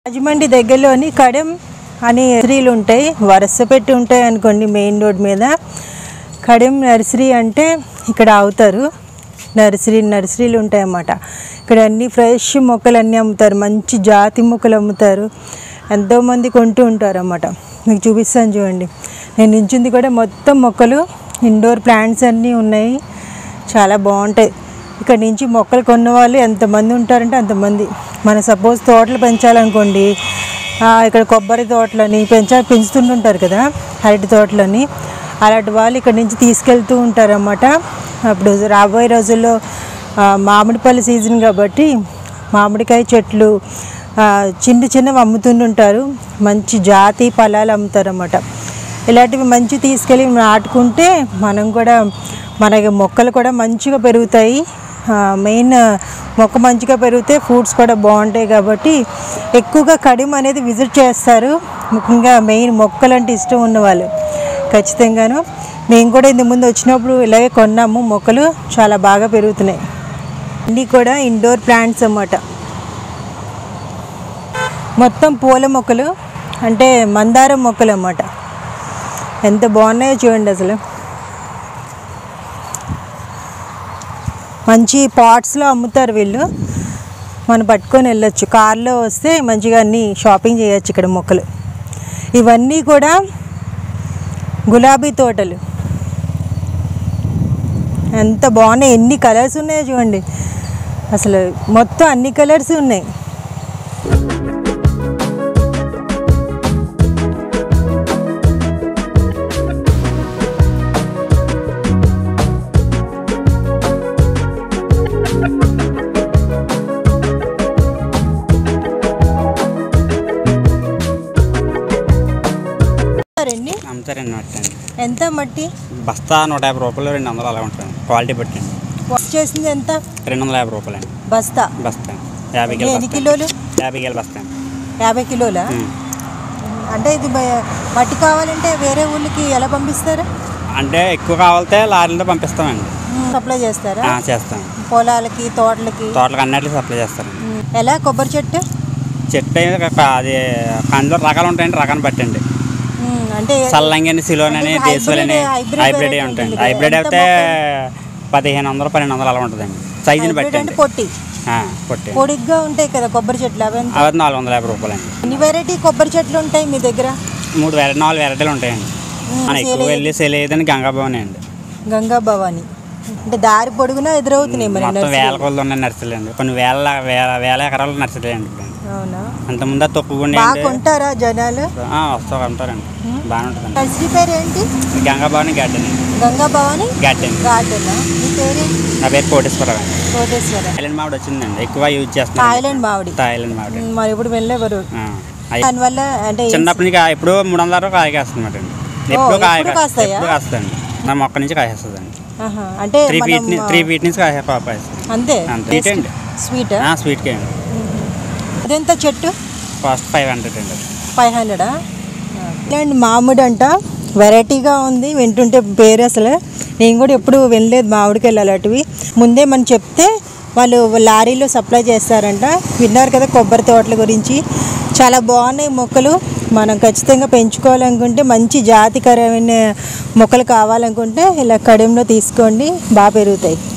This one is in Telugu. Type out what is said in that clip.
రాజమండ్రి దగ్గరలోని కడెం అనే నర్సరీలు ఉంటాయి వరుస పెట్టి ఉంటాయి అనుకోండి మెయిన్ రోడ్ మీద కడెం నర్సరీ అంటే ఇక్కడ అవుతారు నర్సరీ నర్సరీలు ఉంటాయి అన్నమాట ఇక్కడ అన్ని ఫ్రెష్ మొక్కలు అన్నీ అమ్ముతారు మంచి జాతి మొక్కలు అమ్ముతారు ఎంతోమంది కొంటూ ఉంటారు అన్నమాట మీకు చూపిస్తాను చూడండి నేను నించింది కూడా మొత్తం మొక్కలు ఇండోర్ ప్లాంట్స్ అన్నీ ఉన్నాయి చాలా బాగుంటాయి ఇక్కడ నుంచి మొక్కలు కొన్న వాళ్ళు ఎంతమంది ఉంటారంటే అంతమంది మన సపోజ్ తోటలు పెంచాలనుకోండి ఆ, ఇక్కడ కొబ్బరి తోటలని పెంచా పెంచుతుంటుంటారు కదా అరటి తోటలని అలాంటి వాళ్ళు ఇక్కడ నుంచి తీసుకెళ్తూ ఉంటారన్నమాట అప్పుడు రాబోయే రోజుల్లో ఆ, మామిడిపల్లి సీజన్ కాబట్టి మామిడికాయ చెట్లు ఆ, చిన్న చిన్నవి అమ్ముతుంటుంటారు మంచి జాతి ఫలాలు అమ్ముతారన్నమాట ఇలాంటివి మంచి తీసుకెళ్ళి నాటుకుంటే మనం కూడా మనకి మొక్కలు కూడా మంచిగా పెరుగుతాయి ఆ, మెయిన్ మొక్క మంచిగా పెరిగితే ఫ్రూట్స్ కూడా బాగుంటాయి కాబట్టి ఎక్కువగా కడిమ అనేది విజిట్ చేస్తారు ముఖ్యంగా మెయిన్ మొక్కలు అంటే ఇష్టం ఉన్నవాళ్ళు ఖచ్చితంగాను మేము కూడా ఇంత ముందు వచ్చినప్పుడు ఇలాగే కొన్నాము మొక్కలు చాలా బాగా పెరుగుతున్నాయి అన్నీ కూడా ఇండోర్ ప్లాంట్స్ అన్నమాట మొత్తం పూల మొక్కలు అంటే మందారం మొక్కలు అన్నమాట ఎంత బాగున్నాయో చూడండి అసలు మంచి పాట్స్లో అమ్ముతారు వీళ్ళు మనం పట్టుకొని వెళ్ళొచ్చు కార్లో వస్తే మంచిగా అన్నీ షాపింగ్ చేయొచ్చు ఇక్కడ మొక్కలు ఇవన్నీ కూడా గులాబీ తోటలు ఎంత బాగున్నాయి ఎన్ని కలర్స్ ఉన్నాయో చూడండి అసలు మొత్తం అన్ని కలర్స్ ఉన్నాయి రండి అమ్ముతారండి మట్టి అండి ఎంత మట్టి బస్తా నూట యాభై రూపాయలు రెండు వందలు అలా ఉంటుంది క్వాలిటీ బట్టి అండి వాష్ చేసింది ఎంత రెండు వందల యాభై రూపాయలు అండి బస్తా బస్తా యాభై కిలో ఎన్ని బస్తా కిలోలు యాభై కిలో బస్తా అండి యాభై కిలోలా ఉమ్. అంటే ఇది బ- మట్టి కావాలంటే వేరే ఊళ్ళకి ఎలా పంపిస్తారు అంటే ఎక్కువ కావాలితే లారీలతో పంపిస్తామండి సప్లై చేస్తారా ఆ, చేస్తాం పొలాలకి తోటలకి తోటలకు అన్నిటికి సప్లై చేస్తారండి ఉమ్. ఎలా కొబ్బరి చెట్టు చెట్టు అయితే ఒక అది కందులో రకాలు ఉంటాయండి రకాన్ని బట్టండి ఉమ్, అంటే సల్లంగి అని సిలోన్ అని అంటే దేశవాళి అని హైబ్రిడ్- హైబ్రిడ్ హైబ్రిడ్ ఉంటాయండి ఉంటుంది హైబ్రిడ్ ఎంత అయితే పదిహేను వందలు పన్నెండు వందలు అలా ఉంటుందండి సైజుని హైబ్రిడ్ బట్టి అంటే అండి పొట్టి ఆ, పొట్టి పొడిగ్గా ఉంటాయి కదా కొబ్బరి చెట్లు అవి ఎంత? అవి నాలుగు వందల యాభై రూపాయలు అండి ఎన్ని వెరైటీ కొబ్బరి చెట్లు ఉంటాయి మీ దగ్గర మూడు వెరైటీ నాలుగు వెరైటీలు ఉంటాయండి ఉమ్, మనం ఎక్కువ సేల్ వెళ్ళి సెల్ అయ్యేదని గంగాభవన్ అండి గంగా భవాని అంటే దారి పొడుగునా ఎదురవుతున్నాయి మరి మొత్తం నర్సరీ. వేల కొలు ఉన్నాయి నర్సరీలు అండి కొన్ని వేల వేల వేల ఎకరాలు నర్సరీలు అండి ఇప్పుడు అవునా అంతకుముందు తొక్కుకుండా బాగా కొంటారా జనాలు వస్తూ ఉంటారండి బాగానే ఉంటుందండి నర్సరీ పేరు ఏంటి గంగాభవన్ గార్డెన్ అండి గంగా భవాని గార్డెన్ గార్డెన్ మీ పేరేంటి నా పేరు కోటేశ్వరరావు అండి కోటేశ్వర థాయిలాండ్ మామిడి వచ్చిందండి ఎక్కువ యూజ్ చేస్తున్నాం థాయిలాండ్ మామిడి థాయిలాండ్ మామిడి ఉమ్, మరి ఇప్పుడు వెళ్ళేవారు ఆ, అయి- దానివల్ల అంటే ఏం- చిన్నప్పటి నుంచి ఎప్పుడు మూడు వందల వరకు కాయ కాస్తుందన్నమాట అండి ఎప్పుడు కాయ ఎప్పుడు కాస్తాయా? ఎప్పుడు కాస్తుందండి నా మొక్క నుంచి కాసేస్తుందండి ఆహా, అంటే త్రీ మనం, ఫీట్ త్రీ ఫీట్ నుంచి కాయ కాస్తుంది అంతే అంతే. స్వీట్ అండి. స్వీట్ స్వీట్కే అండి అదెంత చెట్టు కాస్ట్ ఫైవ్ హండ్రెడ్ అండి ఫైవ్ హండ్రెడా అండ్ మామిడి అంట వెరైటీగా ఉంది వింటుంటే పేరు అసలు నేను కూడా ఎప్పుడు వినలేదు మామిడికాయలు అలాంటివి ముందే మనం చెప్తే వాళ్ళు లారీలో సప్లై చేస్తారంట విన్నారు కదా కొబ్బరి తోటల గురించి చాలా బాగున్నాయి మొక్కలు మనం ఖచ్చితంగా పెంచుకోవాలనుకుంటే మంచి జాతికరమైన మొక్కలు కావాలనుకుంటే ఇలా కడియంలో తీసుకోండి బాగా పెరుగుతాయి